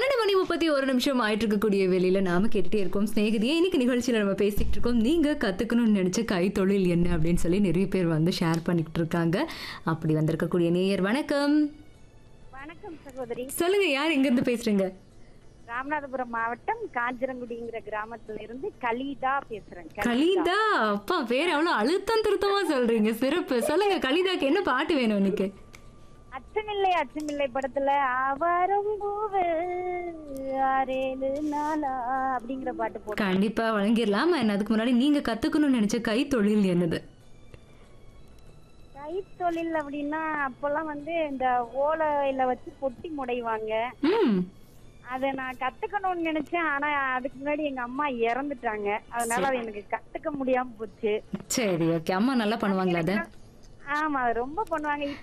பன்னெண்டு மணி முப்பத்தி ஒரு நிமிஷம் ஆயிட்டு இருக்கக்கூடிய வேலையில நாம கேட்டுட்டே இருக்கோம் ஸ்நேகிதியே இன்னைக்கு நிகழ்ச்சியில நம்ம பேசிட்டு இருக்கோம் நீங்க கத்துக்கணும்னு நினைச்ச கைத்தொழில் என்ன அப்படின்னு சொல்லி நிறைய பேர் வந்து ஷேர் பண்ணிக்கிட்டு இருக்காங்க அப்படி வந்திருக்கக்கூடிய நேயர் வணக்கம் வணக்கம் சகோதரி சொல்லுங்க யார் எங்க இருந்து பேசுறீங்க ராமநாதபுரம் மாவட்டம் காஞ்சிரங்குடிங்கிற கிராமத்துல இருந்து கலிதா பேசுறேன் கலி- கலிதா அப்பா பேர் அவ்வளவு அழுத்தம் திருத்தமா சொல்றீங்க சிறப்பு சொல்லுங்க கலிதாக்கு என்ன பாட்டு வேணும் இன்னைக்கு அச்சமில்லை அச்சமில்லை படத்துல அவரும் பூவு ஆறேழு நாளா அப்படிங்கிற பாட்டு போட்டு கண்டிப்பா வழங்கிடலாம் என்ன அதுக்கு முன்னாடி நீங்க கத்துக்கணும்னு நினைச்ச கைத்தொழில் என்னது கைத்தொழில் அப்படின்னா அப்பெல்லாம் வந்து இந்த ஓலையில வச்சு பொட்டி முடைவாங்க ம் அதை நான் கத்துக்கணும்னு நினைச்சேன் ஆனா அதுக்கு முன்னாடி எங்க அம்மா இறந்துட்டாங்க அதனால அது எனக்கு கத்துக்க முடியாம போச்சு சரி ஓகே அம்மா நல்லா பண்ணுவாங்களா அதை ஆமா அது ரொம்ப பண்ணுவாங்க